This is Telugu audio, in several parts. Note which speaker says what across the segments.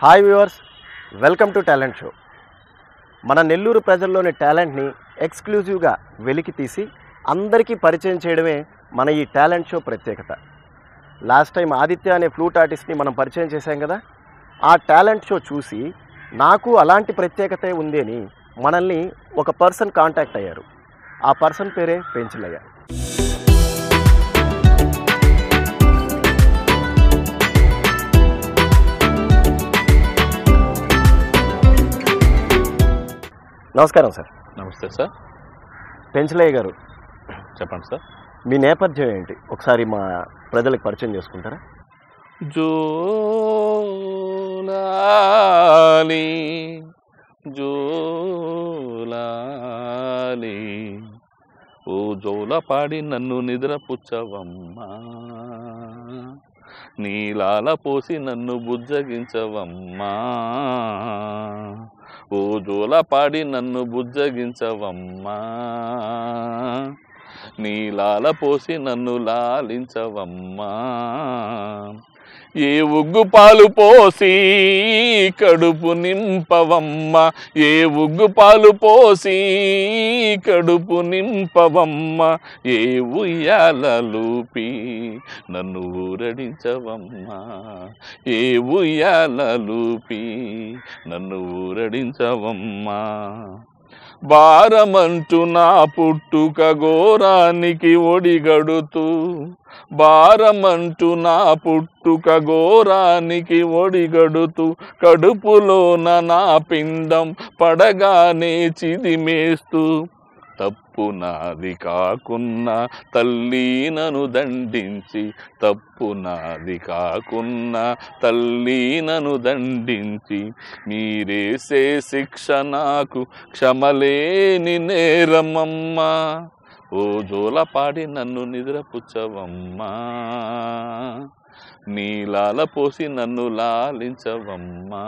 Speaker 1: Hi viewers welcome to talent show మన నెల్లూరు ప్రజల్లోని టాలెంట్ని ఎక్స్క్లూజివ్గా వెలికి తీసి అందరికీ పరిచయం చేయడమే మన ఈ టాలెంట్ షో ప్రత్యేకత లాస్ట్ టైం ఆదిత్య అనే ఫ్లూట్ ఆర్టిస్ట్ని మనం పరిచయం చేశాం కదా ఆ టాలెంట్ షో చూసి నాకు అలాంటి ప్రత్యేకతే ఉంది అని మనల్ని ఒక పర్సన్ కాంటాక్ట్ అయ్యారు ఆ పర్సన్ పేరే పెంచులయ్య నమస్కారం సార్
Speaker 2: నమస్తే సార్
Speaker 1: పెంచలయ్య గారు
Speaker 2: చెప్పండి సార్
Speaker 1: మీ నేపథ్యం ఏంటి ఒకసారి మా ప్రజలకు పరిచయం చేసుకుంటారా
Speaker 2: జోలాలి జోలాలి ఓ జోల పాడి నన్ను నిద్రపుచ్చవమ్మా నీలాల పోసి నన్ను బుజ్జగించవమ్మా ఓ జోల పాడి నన్ను బుజ్జగించవమ్మా నీలాల పోసి నన్ను లాలించవమ్మా ఏ ఉగ్గు పాలు పోసి కడుపు నింపవమ్మ ఏ ఉగ్గు పాలు పోసి కడుపు నింపవమ్మ ఏ ఉయ్యాలూపి నన్ను ఊరడించవమ్మా ఏ ఉయ్యాలూపి నన్ను ఊరడించవమ్మా భారమంటూ నా పుట్టుక ఘోరానికి ఒడిగడుతూ భారమంటూ నా పుట్టుక ఘోరానికి ఒడిగడుతూ కడుపులోన నా పిండం పడగానే చిదిమేస్తూ తప్పు నాది కాకున్నా తల్లి నను దండించి తప్పు నాది కాకున్నా తల్లి నను దండించి మీరేసే శిక్ష నాకు క్షమలేని నేరమమ్మా ఓ జోల పాడి నన్ను నిద్రపుచ్చవమ్మా నీలాల పోసి నన్ను లాలించవమ్మా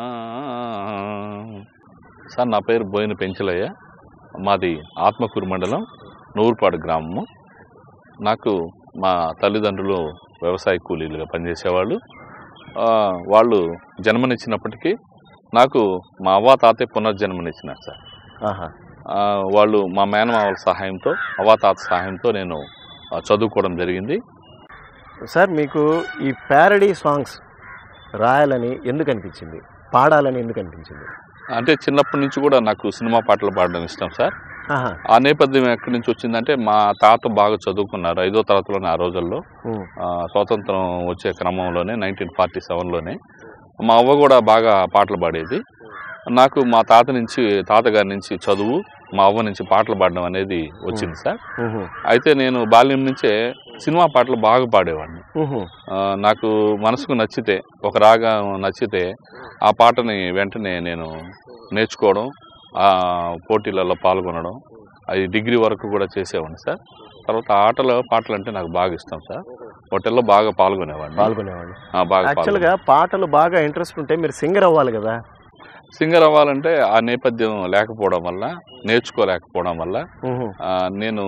Speaker 2: సార్ నా పేరు బోయిన పెంచలయ్య మాది ఆత్మకూరు మండలం నూరుపాడు గ్రామము నాకు మా తల్లిదండ్రులు వ్యవసాయ కూలీలుగా పనిచేసేవాళ్ళు ఆ, వాళ్ళు జన్మనిచ్చినప్పటికీ నాకు మా అవ్వ తాతయ్య పునర్జన్మనిచ్చినారు సార్
Speaker 1: ఆహా
Speaker 2: ఆ, వాళ్ళు మా మేనమావల సహాయంతో అవ్వ తాత సహాయంతో నేను ఆ, చదువుకోవడం జరిగింది
Speaker 1: సార్ మీకు ఈ ప్యారడీ సాంగ్స్ రాయాలని ఎందుకు అనిపించింది పాడాలని ఎందుకు అనిపించింది
Speaker 2: అంటే చిన్నప్పటి నుంచి కూడా నాకు సినిమా పాటలు పాడడం ఇష్టం సార్
Speaker 1: ఆహా
Speaker 2: ఆ నేపథ్యం ఎక్కడి నుంచి వచ్చిందంటే మా తాత బాగా చదువుకున్నారు ఐదో తరగతిలోనే ఆ రోజుల్లో
Speaker 1: ఉమ్,
Speaker 2: ఆ, స్వాతంత్రం వచ్చే క్రమంలోనే నైన్టీన్ ఫార్టీ సెవెన్లోనే మా అవ్వ కూడా బాగా పాటలు పాడేది నాకు మా తాత నుంచి తాతగారి నుంచి చదువు మా అవ్వ నుంచి పాటలు పాడడం అనేది వచ్చింది సార్
Speaker 1: ఉహు,
Speaker 2: అయితే నేను బాల్యం నుంచే సినిమా పాటలు బాగా పాడేవాడిని
Speaker 1: ఉహు,
Speaker 2: ఆ, నాకు మనసుకు నచ్చితే ఒక రాగం నచ్చితే ఆ పాటని వెంటనే నేను నేర్చుకోవడం ఆ పోటీలలో పాల్గొనడం అది డిగ్రీ వరకు కూడా చేసేవాడిని సార్ తర్వాత ఆటలు పాటలు అంటే నాకు బాగా ఇష్టం సార్ వాటిల్లో బాగా పాల్గొనేవాడిని
Speaker 1: పాల్గొనేవాళ్ళు
Speaker 2: ఆ, బాగా
Speaker 1: యాక్చువల్గా పాటలు బాగా ఇంట్రెస్ట్ ఉంటే మీరు సింగర్ అవ్వాలి కదా
Speaker 2: సింగర్ అవ్వాలంటే ఆ నేపథ్యం లేకపోవడం వల్ల నేర్చుకోలేకపోవడం వల్ల
Speaker 1: ఉహు,
Speaker 2: ఆ, నేను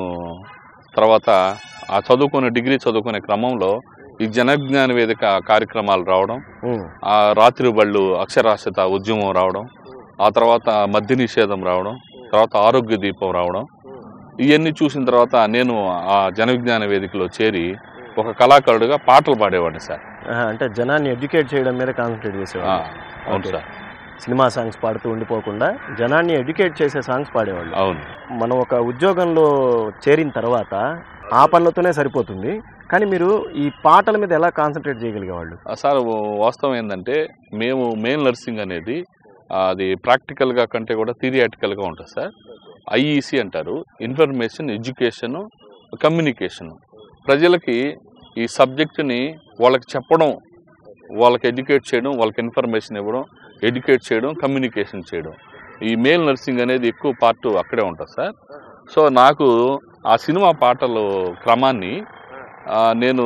Speaker 2: తర్వాత ఆ చదువుకునే డిగ్రీ చదువుకునే క్రమంలో ఈ జనజ్ఞాన వేదిక కార్యక్రమాలు రావడం
Speaker 1: ఉమ్,
Speaker 2: ఆ రాత్రి బళ్ళు అక్షరాస్యత ఉద్యమం రావడం ఆ తర్వాత మద్య నిషేధం రావడం తర్వాత ఆరోగ్య దీపం రావడం ఇవన్నీ చూసిన తర్వాత నేను ఆ జనవిజ్ఞాన వేదికలో చేరి ఒక కళాకారుడిగా పాటలు పాడేవాడిని సార్
Speaker 1: ఆహా, అంటే జనాన్ని ఎడ్యుకేట్ చేయడం మీద కాన్సన్ట్రేట్
Speaker 2: ఆ,
Speaker 1: చేసేవాళ్ళు
Speaker 2: అవును
Speaker 1: Okay.
Speaker 2: సార్
Speaker 1: సినిమా సాంగ్స్ పాడుతూ ఉండిపోకుండా జనాన్ని ఎడ్యుకేట్ చేసే సాంగ్స్ పాడేవాళ్ళు
Speaker 2: అవును
Speaker 1: మనం ఒక ఉద్యోగంలో చేరిన తర్వాత ఆ పనులతోనే సరిపోతుంది కానీ మీరు ఈ పాటల మీద ఎలా కాన్సన్ట్రేట్ చేయగలిగేవాళ్ళు
Speaker 2: ఆ, సార్ ఓ- వాస్తవం ఏంటంటే మేము మెయిన్ నర్సింగ్ అనేది ఆ, అది ప్రాక్టికల్గా కంటే కూడా థిరియాటికల్గా ఉంటుంది సార్ ఐఈసి అంటారు ఇన్ఫర్మేషన్ ఎడ్యుకేషన్ కమ్యూనికేషన్ ప్రజలకి ఈ సబ్జెక్టుని వాళ్ళకి చెప్పడం వాళ్ళకి ఎడ్యుకేట్ చేయడం వాళ్ళకి ఇన్ఫర్మేషన్ ఇవ్వడం ఎడ్యుకేట్ చేయడం కమ్యూనికేషన్ చేయడం ఈ మేల్ నర్సింగ్ అనేది ఎక్కువ పార్ట్ అక్కడే ఉంటుంది సార్ సో నాకు ఆ సినిమా పాటలు క్రమాన్ని ఆ, నేను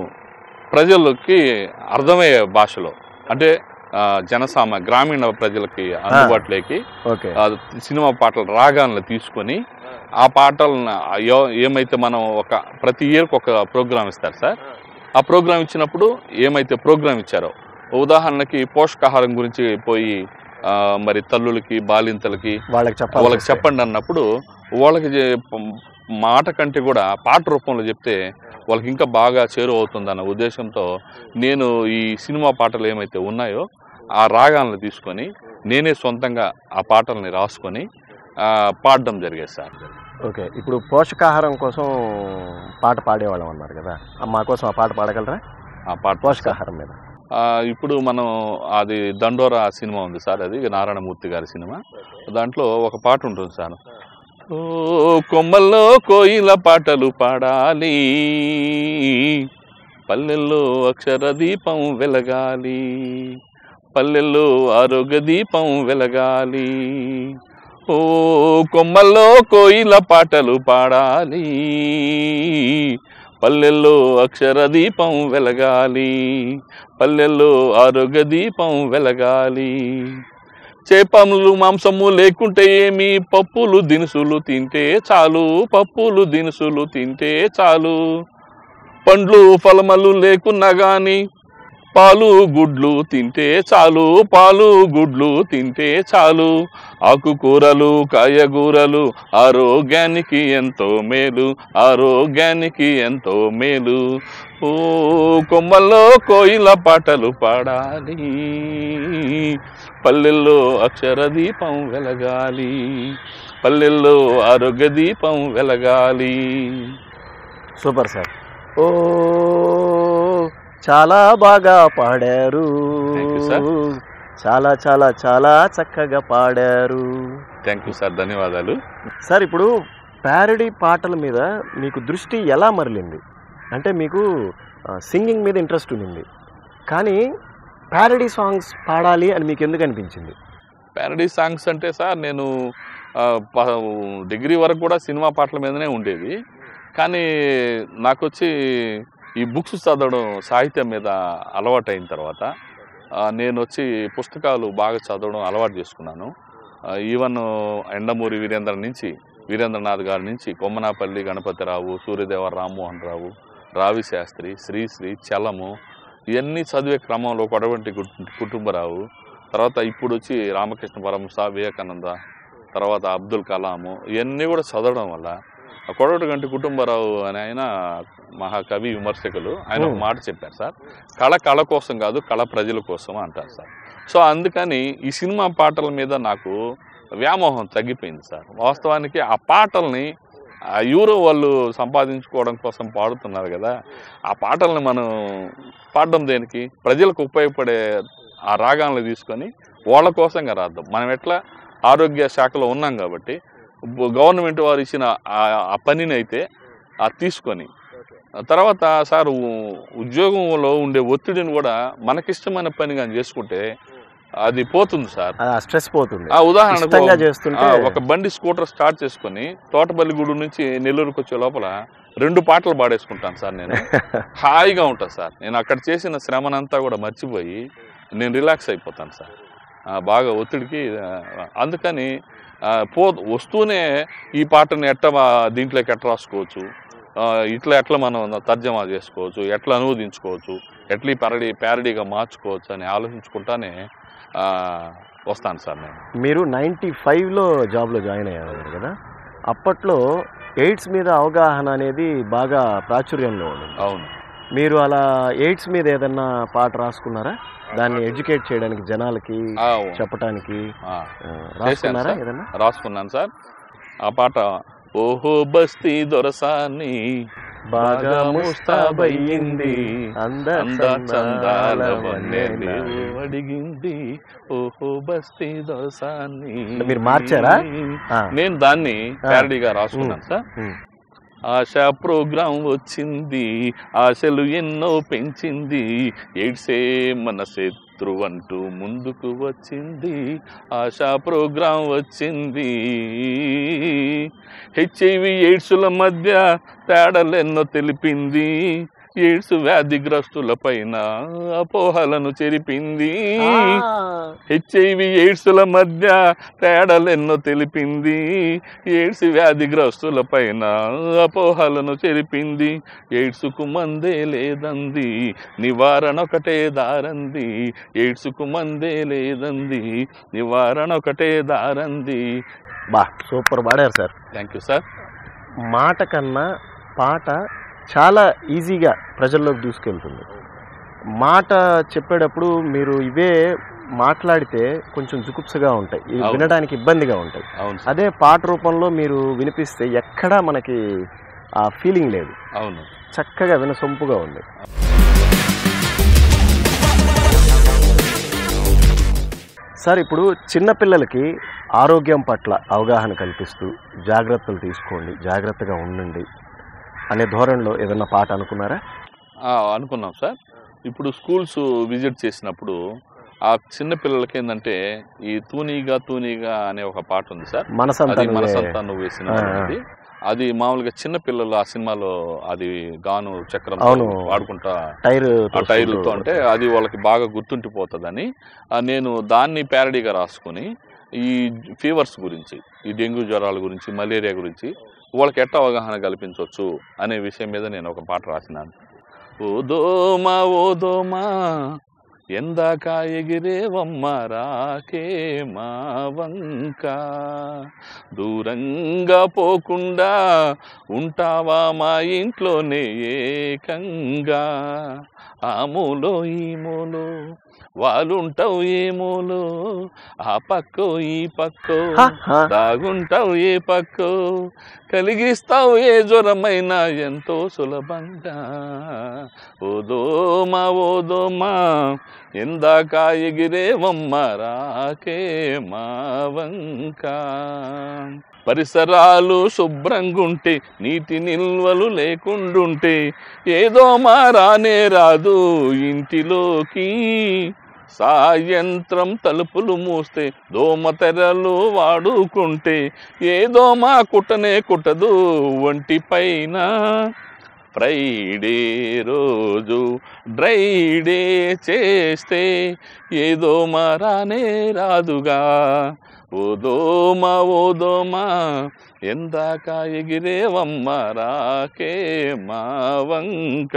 Speaker 2: ప్రజలకి అర్థమయ్యే భాషలో అంటే ఆ, జనసామ గ్రామీణ ప్రజలకి అందుబాటులోకి
Speaker 1: ఓకే
Speaker 2: ఆ సినిమా పాటల రాగాలను తీసుకొని ఆ పాటలను ఆ యో- ఏమైతే మనం ఒక ప్రతి ఇయర్కి ఒక ప్రోగ్రామ్ ఇస్తారు సార్ ఆ ప్రోగ్రామ్ ఇచ్చినప్పుడు ఏమైతే ప్రోగ్రామ్ ఇచ్చారో ఉదాహరణకి పోషకాహారం గురించి పోయి ఆ, మరి తల్లులకి బాలింతలకి
Speaker 1: వాళ్ళకి చెప్పాలి
Speaker 2: వాళ్ళకి చెప్పండి అన్నప్పుడు వాళ్ళకి చే- ప- మాట కంటే కూడా పాట రూపంలో చెప్తే వాళ్ళకి ఇంకా బాగా చేరువ అవుతుందన్న ఉద్దేశంతో నేను ఈ సినిమా పాటలు ఏమైతే ఉన్నాయో ఆ రాగాలను తీసుకొని నేనే సొంతంగా ఆ పాటల్ని రాసుకొని ఆ, పాడడం జరిగేది సార్
Speaker 1: ఓకే ఇప్పుడు పోషకాహారం కోసం పాట పాడేవాళ్ళం అన్నారు కదా ఆ, మా కోసం ఆ పాట పాడగలరా
Speaker 2: ఆ పాట
Speaker 1: పోషకాహారం మీద
Speaker 2: ఆ, ఇప్పుడు మనం అది దండోరా సినిమా ఉంది సార్ అది నారాయణమూర్తి గారి సినిమా దాంట్లో ఒక పాట ఉంటుంది సార్ ఓ కొమ్మల్లో కోయిల పాటలు పాడాలి పల్లెల్లో అక్షర దీపం వెలగాలి పల్లెల్లో ఆరోగ్య దీపం వెలగాలి ఓ కొమ్మల్లో కోయిల పాటలు పాడాలి పల్లెల్లో అక్షర దీపం వెలగాలి పల్లెల్లో ఆరోగ్య దీపం వెలగాలి చేపములు మాంసము లేకుంటే ఏమి పప్పులు దినుసులు తింటే చాలు పప్పులు దినుసులు తింటే చాలు పండ్లు ఫలములు లేకున్నా గాని పాలు గుడ్లు తింటే చాలు పాలు గుడ్లు తింటే చాలు ఆకుకూరలు కాయగూరలు ఆరోగ్యానికి ఎంతో మేలు ఆరోగ్యానికి ఎంతో మేలు ఓ కొమ్మల్లో కోయిల పాటలు పాడాలి పల్లెల్లో అక్షర దీపం వెలగాలి పల్లెల్లో ఆరోగ్య దీపం వెలగాలి
Speaker 1: సూపర్ సార్ ఓ చాలా బాగా పాడారు
Speaker 2: Thank you, sir.
Speaker 1: చాలా చాలా చాలా చక్కగా పాడారు
Speaker 2: థ్యాంక్ యూ సార్ ధన్యవాదాలు
Speaker 1: సార్ ఇప్పుడు ప్యారడీ పాటల మీద మీకు దృష్టి ఎలా మరలింది అంటే మీకు సింగింగ్ మీద ఇంట్రెస్ట్ ఉంది కానీ ప్యారడీ సాంగ్స్ పాడాలి అని మీకు ఎందుకు అనిపించింది
Speaker 2: ప్యారడీ సాంగ్స్ అంటే సార్ నేను ఆ, ప- డిగ్రీ వరకు కూడా సినిమా పాటల మీదనే ఉండేది కానీ నాకు వచ్చి ఈ బుక్స్ చదవడం సాహిత్యం మీద అలవాటు అయిన తర్వాత ఆ, నేను వచ్చి పుస్తకాలు బాగా చదవడం అలవాటు చేసుకున్నాను ఆ, ఈవెన్ ఎండమూరి వీరేంద్ర నుంచి వీరేంద్రనాథ్ గారి నుంచి కొమ్మనాపల్లి గణపతిరావు సూర్యదేవ రామ్మోహన్ రావు రావి శాస్త్రి శ్రీశ్రీ చలము ఇవన్నీ చదివే క్రమంలో కొడవంటి కు- కుటుంబరావు తర్వాత ఇప్పుడు వచ్చి రామకృష్ణ పరమహంస వివేకానంద తర్వాత అబ్దుల్ కలాము ఇవన్నీ కూడా చదవడం వల్ల ఆ కొడవటి గంటి కుటుంబరావు అని ఆయన మహాకవి విమర్శకులు ఆయన ఒక
Speaker 1: Hmm.
Speaker 2: మాట చెప్పారు సార్ కళ కళ కోసం కాదు కళ ప్రజల కోసం అంటారు సార్ సో అందుకని ఈ సినిమా పాటల మీద నాకు వ్యామోహం తగ్గిపోయింది సార్ వాస్తవానికి ఆ పాటల్ని ఆ యూరో వాళ్ళు సంపాదించుకోవడం కోసం పాడుతున్నారు కదా ఆ పాటల్ని మనం పాడడం దేనికి ప్రజలకు ఉపయోగపడే ఆ రాగాలను తీసుకొని వాళ్ళ కోసంగా రాద్దాం మనం ఎట్లా ఆరోగ్య శాఖలో ఉన్నాం కాబట్టి బ- గవర్నమెంట్ వారు ఇచ్చిన ఆ- ఆ పనిని అయితే ఆ తీసుకొని ఆ తర్వాత సార్ ఉ- ఉద్యోగంలో ఉండే ఒత్తిడిని కూడా మనకిష్టమైన పని కానీ చేసుకుంటే అది పోతుంది సార్
Speaker 1: ఆ స్ట్రెస్ పోతుంది
Speaker 2: ఆ ఉదాహరణకు
Speaker 1: ఇష్టంగా చేస్తుంటే
Speaker 2: ఆ, ఒక బండి స్కూటర్ స్టార్ట్ చేసుకొని తోటపల్లిగూడు నుంచి నెల్లూరుకు వచ్చే లోపల రెండు పాటలు పాడేసుకుంటాను సార్ నేను హాయిగా ఉంటుంది సార్ నేను అక్కడ చేసిన శ్రమనంతా కూడా మర్చిపోయి నేను రిలాక్స్ అయిపోతాను సార్ ఆ, బాగా ఒత్తిడికి ఆ, అందుకని ఆ, పో వస్తూనే ఈ పాటని ఎట్ట మా- దీంట్లోకి ఎట్ట రాసుకోవచ్చు ఆ, ఇట్లా ఎట్లా మనం తర్జమా చేసుకోవచ్చు ఎట్లా అనువదించుకోవచ్చు ఎట్లా ఈ ప్యారడీ ప్యారడీగా మార్చుకోవచ్చు అని ఆలోచించుకుంటానే ఆ, వస్తాను సార్ నేను
Speaker 1: మీరు నైంటీ ఫైవ్లో జాబ్లో జాయిన్ అయ్యారు కదా అప్పట్లో ఎయిడ్స్ మీద అవగాహన అనేది బాగా ప్రాచుర్యంలో ఉంది
Speaker 2: అవును
Speaker 1: మీరు అలా ఎయిడ్స్ మీద ఏదన్నా పాట రాసుకున్నారా దాన్ని ఎడ్యుకేట్ చేయడానికి జనాలకి
Speaker 2: ఆ,
Speaker 1: చెప్పడానికి
Speaker 2: ఆ,
Speaker 1: ఆ, రాసుకున్నారా
Speaker 2: సార్.
Speaker 1: ఏదన్నా
Speaker 2: రాసుకున్నాను సార్ ఆ పాట ఓహో బస్తీ దొరసాన్ని
Speaker 1: బాగా ముస్తాబయ్యింది అంద
Speaker 2: అంద చందాల వన్నెలు అడిగింది ఓహో బస్తీ దొరసాన్ని
Speaker 1: మీరు మార్చారా? ఆ,
Speaker 2: నేను దాన్ని ప్యారడీగా రాసుకున్నాను సార్
Speaker 1: ఉమ్.
Speaker 2: ఆశా ప్రోగ్రాం వచ్చింది ఆశలు ఎన్నో పెంచింది ఎయిడ్సే మన శత్రు అంటూ ముందుకు వచ్చింది ఆశా ప్రోగ్రాం వచ్చింది హెచ్ఐవి ఎయిడ్స్ల మధ్య తేడాలెన్నో తెలిపింది ఎయిడ్స్ వ్యాధిగ్రస్తులపైన అపోహలను చెరిపింది హెచ్ఐవి ఎయిడ్స్ల మధ్య తేడాలెన్నో తెలిపింది ఎయిడ్స్ వ్యాధిగ్రస్తుల పైన అపోహలను చెరిపింది ఎయిడ్స్కు మందే లేదంది నివారణ ఒకటే దారంది ఎయిడ్స్కు మందే లేదంది నివారణ ఒకటే దారంది
Speaker 1: బా సూపర్ పాడారు సార్
Speaker 2: థ్యాంక్ యూ సార్
Speaker 1: మాట కన్నా పాట చాలా ఈజీగా ప్రజల్లోకి దూసుకెళ్తుంది మాట చెప్పేటప్పుడు మీరు ఇవే మాట్లాడితే కొంచెం జుగుప్సగా ఉంటాయి ఇవి
Speaker 2: అవును.
Speaker 1: వినడానికి ఇబ్బందిగా ఉంటాయి
Speaker 2: అవును సార్
Speaker 1: అదే పాట రూపంలో మీరు వినిపిస్తే ఎక్కడా మనకి ఆ ఫీలింగ్ లేదు
Speaker 2: అవును
Speaker 1: చక్కగా వినసొంపుగా ఉంది సార్ ఇప్పుడు చిన్నపిల్లలకి ఆరోగ్యం పట్ల అవగాహన కల్పిస్తూ జాగ్రత్తలు తీసుకోండి జాగ్రత్తగా ఉండండి అనే ధోరణిలో ఏదైనా పాట అనుకున్నారా
Speaker 2: ఆ, అనుకున్నాం సార్ ఇప్పుడు స్కూల్స్ విజిట్ చేసినప్పుడు ఆ చిన్న పిల్లలకి ఏంటంటే ఈ తూనీగా తూనీగా అనే ఒక పాట ఉంది సార్
Speaker 1: మనసంతా
Speaker 2: అది
Speaker 1: నువ్వే.
Speaker 2: మనసంతా నువ్వు వేసిన
Speaker 1: ఆ, ఆ.
Speaker 2: అది అది మామూలుగా చిన్న పిల్లలు ఆ సినిమాలో అది గాను చక్రం
Speaker 1: అవును.
Speaker 2: వాడుకుంటా
Speaker 1: టైర్
Speaker 2: ఆ టైర్లతో అంటే అది వాళ్ళకి బాగా గుర్తుండిపోతుందని ఆ, నేను దాన్ని ప్యారడీగా రాసుకొని ఈ ఫీవర్స్ గురించి ఈ డెంగ్యూ జ్వరాల గురించి మలేరియా గురించి వాళ్ళకి ఎట్ట అవగాహన కల్పించవచ్చు అనే విషయం మీద నేను ఒక పాట రాసినాను ఓ దోమా ఓ దోమా ఎందాక ఎగిరేవమ్మ రాకే మా వంక దూరంగా పోకుండా ఉంటావా మా ఇంట్లోనే ఏకంగా ఆ మూలో ఈ మూలో వాళ్ళుంటావు ఏ మూలో ఆ పక్కో ఈ పక్కో
Speaker 1: హ, హ.
Speaker 2: దాగుంటావు ఏ పక్కో కలిగిస్తావు ఏ జ్వరమైనా ఎంతో సులభంగా ఓ దోమా ఓ దోమా ఎందాక ఎగిరేవమ్మ రాకే మా వంక పరిసరాలు శుభ్రంగుంటే నీటి నిల్వలు లేకుండుంటే ఏదో మా రానే రాదు ఇంటిలోకి సాయంత్రం తలుపులు మూస్తే దోమ తెరలు వాడుకుంటే ఏ దోమ కుట్టనే కుట్టదు ఒంటి పైన ఫ్రైడే రోజు డ్రై డే చేస్తే ఏ దోమ రానే రాదుగా ఓ దోమ ఓ దోమ ఎందాక ఎగిరేవమ్మ రాకే మా వంక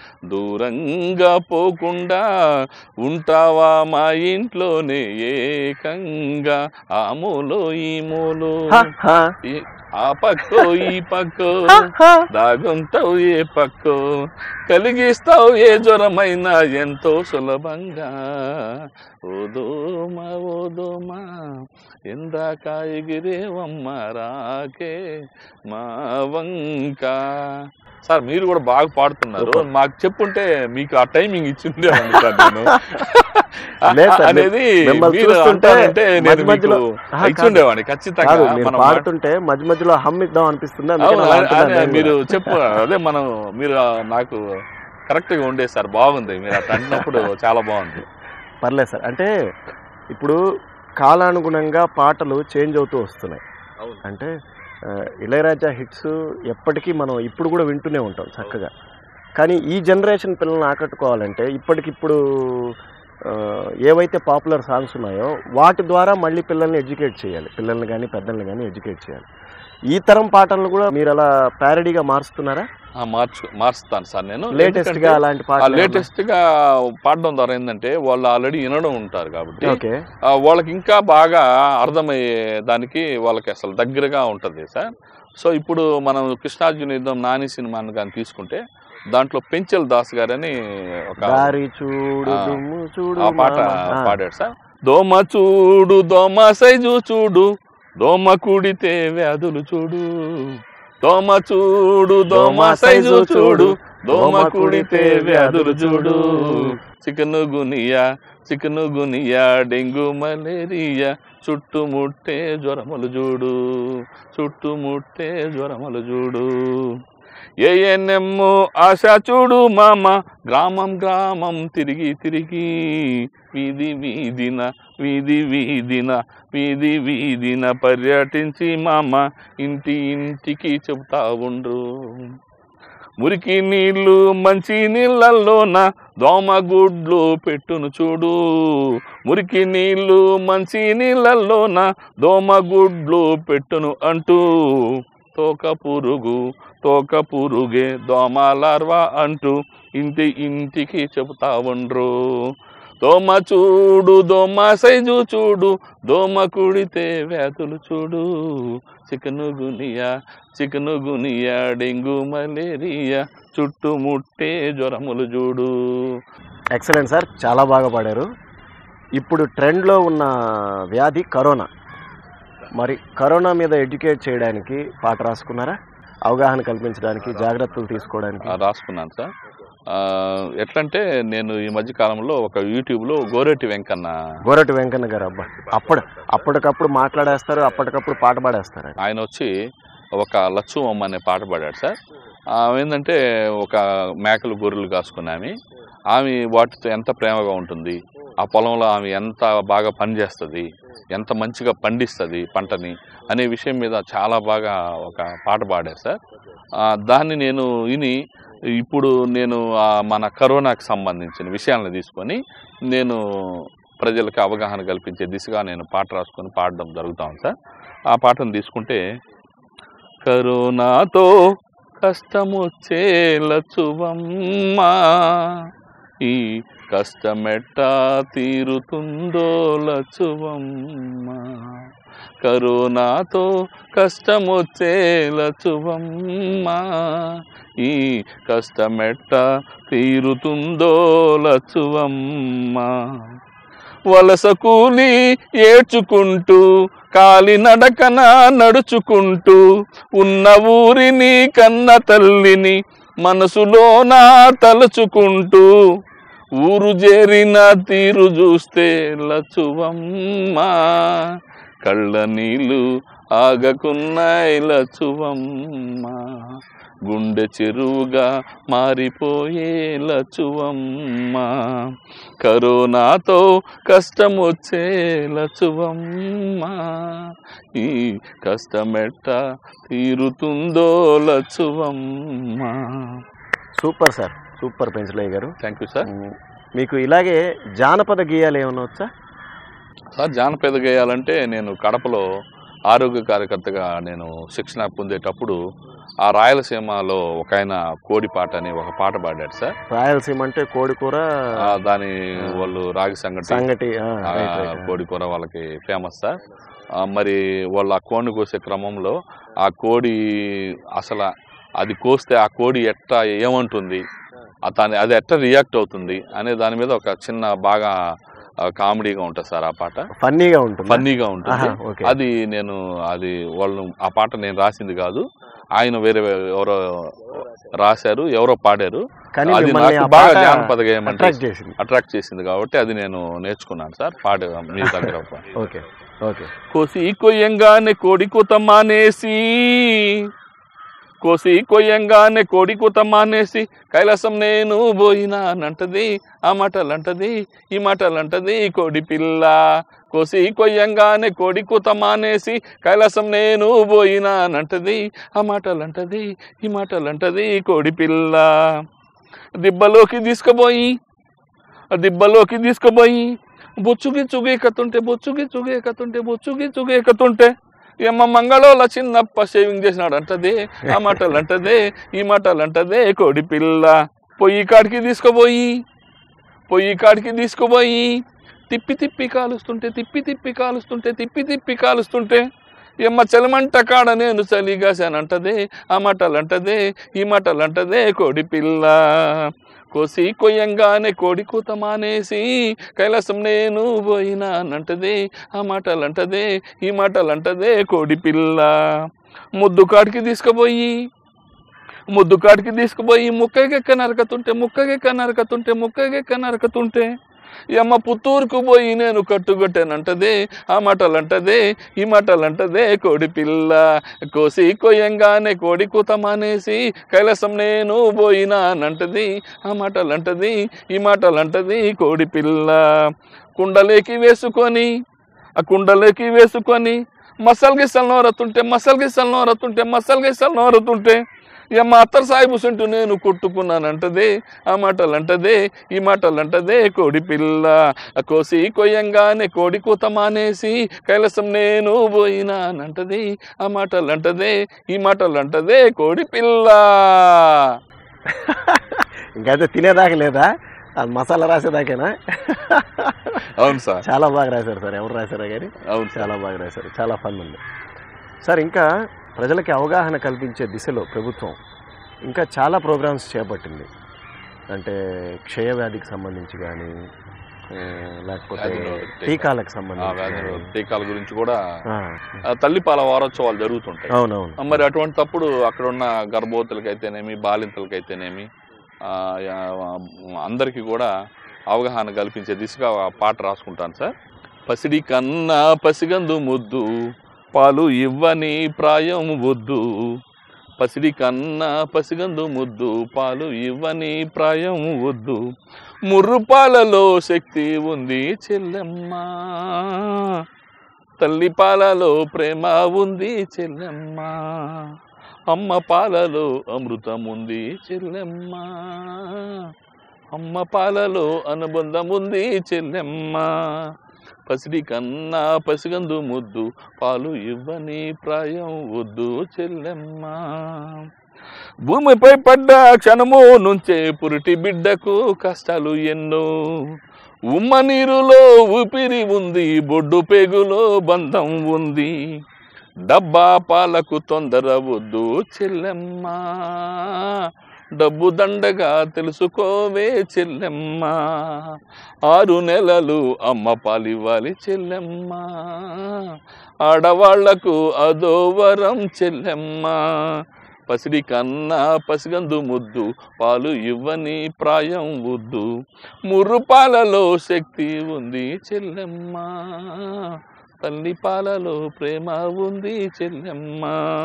Speaker 2: దూరంగా పోకుండా ఉంటావా మా ఇంట్లోనే ఏకంగా ఆ మూలో ఈ మూలో
Speaker 1: హ, హ.
Speaker 2: ఈ- ఆ పక్కో ఈ పక్కో
Speaker 1: హ, హ.
Speaker 2: దాగుంటావు ఏ పక్కో కలిగిస్తావు ఏ జ్వరమైనా ఎంతో సులభంగా ఓ దోమ ఓ దోమ ఎందాక ఎగిరేవమ్మ రాకే మా వంక సార్ మీరు కూడా బాగా పాడుతున్నారు
Speaker 1: Super.
Speaker 2: మాకు చెప్పుంటే మీకు ఆ టైమింగ్ ఇచ్చిండే సార్ నేను
Speaker 1: లేదు సార్,
Speaker 2: అనేది
Speaker 1: మిమ్మల్ని
Speaker 2: మీరు
Speaker 1: చూస్తుంటే
Speaker 2: అంటారంటే నేను
Speaker 1: మధ్య మధ్యలో-
Speaker 2: మీకు
Speaker 1: ఆహా, కాదు.
Speaker 2: ఇచ్చుండేవాడిని ఖచ్చితంగా
Speaker 1: కాదు మీరు
Speaker 2: మనం మాట-
Speaker 1: పాడుతుంటే మధ్య మధ్యలో హమ్ ఇద్దాం అనిపిస్తుంది అందుకని
Speaker 2: అవును
Speaker 1: అలా
Speaker 2: అదే-
Speaker 1: అంటున్నాను
Speaker 2: అదే
Speaker 1: నేను
Speaker 2: మీరు
Speaker 1: కూడా.
Speaker 2: చెప్పు అదే మనం మీరు నాకు కరెక్ట్ గా ఉండేది సార్ బాగుంది మీరు అట్లా అంటున్నప్పుడు చాలా బాగుంది
Speaker 1: పర్లేదు సార్ అంటే ఇప్పుడు కాలానుగుణంగా పాటలు చేంజ్ అవుతూ వస్తున్నాయి
Speaker 2: అవును.
Speaker 1: అంటే ఆ, ఇళయరాజా హిట్స్ ఎప్పటికీ మనం ఇప్పుడు కూడా వింటూనే ఉంటాం చక్కగా కానీ ఈ జనరేషన్ పిల్లల్ని ఆకట్టుకోవాలంటే ఇప్పటికిప్పుడు ఆ, ఏవైతే పాపులర్ సాంగ్స్ ఉన్నాయో వాటి ద్వారా మళ్ళీ పిల్లల్ని ఎడ్యుకేట్ చేయాలి పిల్లల్ని కానీ పెద్దల్ని కానీ ఎడ్యుకేట్ చేయాలి ఈ తరం పాటలను కూడా మీరు అలా ప్యారడీగా మారుస్తున్నారా
Speaker 2: ఆ, మార్చు మార్చుతాను సార్ నేను
Speaker 1: లేటెస్ట్ గా అలాంటి పాటలు
Speaker 2: లేటెస్ట్ గా పాడడం ద్వారా ఏంటంటే వాళ్ళు ఆల్రెడీ వినడం ఉంటారు కాబట్టి
Speaker 1: ఓకే
Speaker 2: ఆ, వాళ్ళకి ఇంకా బాగా అర్థమయ్యే దానికి వాళ్ళకి అసలు దగ్గరగా ఉంటుంది సార్ సో ఇప్పుడు మనం కృష్ణార్జున యుద్ధం నాని సినిమాని కానీ తీసుకుంటే దాంట్లో పెంచల్ దాస్ గారని ఒక
Speaker 1: దారి చూడు
Speaker 2: ఆ,
Speaker 1: దుమ్ము చూడు
Speaker 2: ఆ పాట
Speaker 1: మామ. ఆ.
Speaker 2: పాడాడు సార్ దోమ చూడు దోమ సైజు చూడు దోమ కుడితే వ్యాధులు చూడు దోమ చూడు దోమ సైజు చూడు దోమ కుడితే వ్యాధులు చూడు chikungunya chikungunya dengue malaria చుట్టుముట్టే జ్వరములు చూడు చుట్టుముట్టే జ్వరములు చూడు ఏఎన్ఎం ఆశ చూడు మామ గ్రామం గ్రామం తిరిగి తిరిగి వీధి వీధిన వీధి వీధిన వీధి వీధిన పర్యటించి మామ ఇంటి ఇంటికి చెబుతా ఉండ్రు మురికి నీళ్ళు మంచి నీళ్ళల్లోన దోమ గుడ్లు పెట్టును చూడు మురికి నీళ్ళు మంచి నీళ్ళల్లోన దోమ గుడ్లు పెట్టును అంటూ తోక పురుగు తోక పురుగే దోమ లార్వా అంటూ ఇంటి ఇంటికి చెబుతా ఉండ్రు దోమ చూడు దోమ సైజు చూడు దోమ కుడితే వ్యాధులు చూడు chikungunya chikungunya dengue malaria చుట్టుముట్టే జ్వరములు చూడు
Speaker 1: ఎక్సలెంట్ సార్ చాలా బాగా పాడారు ఇప్పుడు ట్రెండ్లో ఉన్న వ్యాధి కరోనా మరి కరోనా మీద ఎడ్యుకేట్ చేయడానికి పాట రాసుకున్నారా అవగాహన కల్పించడానికి జాగ్రత్తలు తీసుకోవడానికి
Speaker 2: ఆ, రాసుకున్నాను సార్ ఆ, ఎట్లంటే నేను ఈ మధ్య కాలంలో ఒక యూట్యూబ్లో గోరెట్టి వెంకన్న
Speaker 1: గోరటి వెంకన్న గారు అబ్బా అప్పుడు అప్పటికప్పుడు మాట్లాడేస్తారు అప్పటికప్పుడు పాట పాడేస్తారు ఆయన.
Speaker 2: ఆయన వచ్చి ఒక లచ్చు అమ్మ అనే పాట పాడాడు సార్ ఆమె ఏంటంటే ఒక మేకలు గొర్రెలు కాసుకున్న ఆమె ఆమె వాటితో ఎంత ప్రేమగా ఉంటుంది ఆ పొలంలో ఆమె ఎంత బాగా పనిచేస్తుంది ఎంత మంచిగా పండిస్తుంది పంటని అనే విషయం మీద చాలా బాగా ఒక పాట పాడారు సార్ ఆ, దాన్ని నేను విని ఇప్పుడు నేను ఆ మన కరోనాకి సంబంధించిన విషయాలను తీసుకొని నేను ప్రజలకు అవగాహన కల్పించే దిశగా నేను పాట రాసుకొని పాడడం జరుగుతా ఉంది సార్ ఆ పాటను తీసుకుంటే కరోనాతో కష్టమొచ్చే లచువమ్మా ఈ కష్టమెట్టా తీరుతుందో లచువమ్మా కరోనాతో కష్టమొచ్చే లచువమ్మా ఈ కష్టమెట్టా తీరుతుందో లచువమ్మా వలస కూలి ఏడ్చుకుంటూ కాలినడకన నడుచుకుంటూ ఉన్న ఊరిని కన్న తల్లిని మనసులోన తలుచుకుంటూ ఊరు చేరిన తీరు చూస్తే లచువమ్మా కళ్ళ నీళ్ళు ఆగకున్నాయి లచువమ్మా గుండె చెరువుగా మారిపోయే లచువమ్మా కరోనాతో కష్టం వచ్చే లచువమ్మా ఈ కష్టమెట్ట తీరుతుందో Lachuvamma
Speaker 1: super sir super Penchalayya garu
Speaker 2: thank you sir
Speaker 1: ఉమ్, మీకు ఇలాగే జానపద గేయాలు ఏమైనా వచ్చా
Speaker 2: సార్ జానపద గేయాలంటే నేను కడపలో ఆరోగ్య కార్యకర్తగా నేను శిక్షణ పొందేటప్పుడు ఆ రాయలసీమలో ఒక ఆయన కోడి పాట అని ఒక పాట పాడాడు సార్
Speaker 1: రాయలసీమ అంటే కోడి కూర
Speaker 2: ఆ, దాని వాళ్ళు రాగి సంగటి
Speaker 1: సంగటి ఆ,
Speaker 2: ఆ,
Speaker 1: రైట్, రైట్.
Speaker 2: కోడి కూర వాళ్ళకి ఫేమస్ సార్ ఆ, మరి వాళ్ళు ఆ కోడిని కోసే క్రమంలో ఆ కోడి అసలు అది కోస్తే ఆ కోడి ఎట్ట ఏమంటుంది ఆ దాని అది ఎట్ట రియాక్ట్ అవుతుంది అనే దాని మీద ఒక చిన్న బాగా ఆ, కామెడీగా ఉంటుంది సార్ ఆ పాట
Speaker 1: ఫన్నీగా ఉంటుంది
Speaker 2: ఫన్నీగా ఉంటుంది
Speaker 1: ఓకే
Speaker 2: అది నేను అది వాళ్ళు ఆ పాట నేను రాసింది కాదు ఆయన వేరే ఎవరో రాశారు ఎవరో పాడారు
Speaker 1: కానీ
Speaker 2: అది
Speaker 1: మిమ్మల్ని
Speaker 2: నాకు
Speaker 1: ఆ
Speaker 2: బాగా
Speaker 1: పాట
Speaker 2: జానపద గేయం అంటే
Speaker 1: అట్రాక్ట్ చేసింది
Speaker 2: అట్రాక్ట్ చేసింది కాబట్టి అది నేను నేర్చుకున్నాను సార్ పాడే మీ దగ్గర
Speaker 1: ఓకే ఓకే
Speaker 2: కోసి కొయ్యంగానే కోడి కూత మానేసి కోసి కొయ్యంగానే కోడి కూత మానేసి కైలాసం నేను పోయినానంటది ఆ మాటలంటది ఈ మాటలంటది కోడి పిల్ల కోసి కొయ్యంగానే కోడి కూత మానేసి కైలాసం నేను పోయినానంటది ఆ మాటలంటది ఈ మాటలంటది కోడి పిల్ల దిబ్బలోకి తీసుకుపోయి ఆ దిబ్బలోకి తీసుకుపోయి బొచ్చుగి చుగేకతుంటే బొచ్చుగి చుగేకతుంటే బొచ్చుగి చుగేకతుంటే ఏమ్మ మంగళోల చిన్నప్ప షేవింగ్ చేసినాడు అంటదే ఆ మాటలు అంటదే ఈ మాటలు అంటదే కోడి పిల్ల పొయ్యి కాడికి తీసుకుపోయి పొయ్యి కాడికి తీసుకుపోయి తిప్పి తిప్పి కాలుస్తుంటే తిప్పి తిప్పి కాలుస్తుంటే తిప్పి తిప్పి కాలుస్తుంటే ఎమ్మ చలమంట కాడ నేను చలిగాశానంటదే ఆ మాటలు అంటదే ఈ మాటలు అంటదే కోడి పిల్ల కోసి కొయ్యంగానే కోడి కూత మానేసి కైలాసం నేను పోయినానంటదే ఆ మాటలు అంటదే ఈ మాటలు అంటదే కోడి పిల్ల ముద్దు కాడికి తీసుకుపోయి ముద్దు కాడికి తీసుకుపోయి ముక్కగెక్క నరకతుంటే ముక్కగెక్క నరకతుంటే ముక్కగెక్క నరకతుంటే ఎమ్మ పుత్తూరుకు పోయి నేను కట్టుగొట్టానంటదే ఆ మాటలంటదే ఈ మాటలంటదే కోడి పిల్ల కోసి కొయ్యంగానే కోడి కూత మానేసి కైలాసం నేను పోయినానంటది ఆ మాటలంటది ఈ మాటలంటది కోడి పిల్ల కుండలేకి వేసుకొని ఆ కుండలోకి వేసుకొని మసల్ గిసలు నోరతుంటే మసల్ గిసలు నోరతుంటే మసల్ గిసలు నోరతుంటే ఇక మా అత్తర్ సాయి సుంటూ నేను కొట్టుకున్నానంటదే ఆ మాటలు అంటదే ఈ మాటలు అంటదే కోడి పిల్ల కోసి కొయ్యంగానే కోడి కూత మానేసి కైలాసం నేను పోయినానంటది ఆ మాటలు అంటదే ఈ మాటలు అంటదే కోడి పిల్ల
Speaker 1: ఇంకైతే తినేదాకా లేదా అది మసాలా రాసేదాకేనా
Speaker 2: అవును సార్
Speaker 1: చాలా బాగా రాశారు సార్ ఎవరు రాశారో కానీ
Speaker 2: అవును సార్
Speaker 1: చాలా బాగా రాశారు చాలా ఫన్ ఉంది సార్ ఇంకా ప్రజలకి అవగాహన కల్పించే దిశలో ప్రభుత్వం ఇంకా చాలా ప్రోగ్రామ్స్ చేపట్టింది అంటే క్షయవ్యాధికి సంబంధించి కానీ ఆ, లేకపోతే
Speaker 2: వ్యాధులు,
Speaker 1: టీకాలకు
Speaker 2: ఆ
Speaker 1: సంబంధించి
Speaker 2: వ్యాధులు
Speaker 1: కానీ.
Speaker 2: టీకాల గురించి కూడా
Speaker 1: ఆ,
Speaker 2: ఆ, తల్లిపాల వారోత్సవాలు జరుగుతుంటాయి
Speaker 1: అవునవును
Speaker 2: ఆ, మరి అటువంటప్పుడు అక్కడ ఉన్న గర్భవతులకైతేనేమి బాలింతలకైతేనేమి ఆ, యా- అందరికీ కూడా అవగాహన కల్పించే దిశగా ఆ పాట రాసుకుంటాను సార్ పసిడి కన్నా పసిగందు ముద్దు పాలు ఇవ్వని ప్రాయం వద్దు పసిడి కన్నా పసిగందు ముద్దు పాలు ఇవ్వని ప్రాయం వద్దు ముర్రు పాలలో శక్తి ఉంది చెల్లెమ్మ తల్లి పాలలో ప్రేమ ఉంది చెల్లెమ్మ అమ్మ పాలలో అమృతం ఉంది చెల్లెమ్మ అమ్మ పాలలో అనుబంధం ఉంది చెల్లెమ్మ పసిడి కన్నా పసిగందు ముద్దు పాలు ఇవ్వని ప్రాయం వద్దు చెల్లెమ్మ భూమిపై పడ్డ క్షణము నుంచే పురిటి బిడ్డకు కష్టాలు ఎన్నో ఉమ్మ నీరులో ఊపిరి ఉంది బొడ్డు పేగులో బంధం ఉంది డబ్బా పాలకు తొందర వద్దు చెల్లెమ్మ డబ్బు దండగా తెలుసుకోవే చెల్లెమ్మ ఆరు నెలలు అమ్మ పాలివ్వాలి చెల్లెమ్మ ఆడవాళ్లకు అదో వరం చెల్లెమ్మ పసిడి కన్నా పసిగందు ముద్దు పాలు ఇవ్వని ప్రాయం వద్దు ముర్రు పాలలో శక్తి ఉంది చెల్లెమ్మ తల్లి పాలలో ప్రేమ ఉంది చెల్లెమ్మ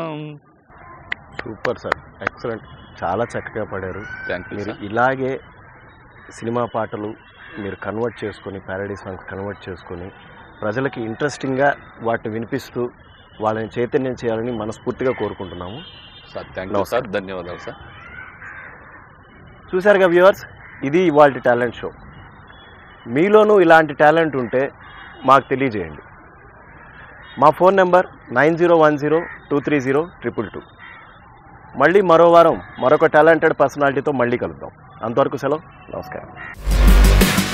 Speaker 1: సూపర్ సార్ ఎక్సలెంట్ చాలా చక్కగా పడారు
Speaker 2: థ్యాంక్ యూ
Speaker 1: మీరు ఇలాగే సినిమా పాటలు మీరు కన్వర్ట్ చేసుకొని ప్యారడీ సాంగ్స్ కన్వర్ట్ చేసుకొని ప్రజలకి ఇంట్రెస్టింగ్గా వాటిని వినిపిస్తూ వాళ్ళని చైతన్యం చేయాలని మనస్ఫూర్తిగా కోరుకుంటున్నాము
Speaker 2: సార్ థ్యాంక్ యూ సార్ ధన్యవాదాలు సార్
Speaker 1: చూశారుగా వ్యూవర్స్ ఇది ఇవాళ టాలెంట్ షో మీలోనూ ఇలాంటి టాలెంట్ ఉంటే మాకు తెలియజేయండి మా phone number nine zero one zero two three zero triple two మళ్ళీ మరో వారం మరొక టాలెంటెడ్ పర్సనాలిటీతో మళ్ళీ కలుద్దాం అంతవరకు సెలవు నమస్కారం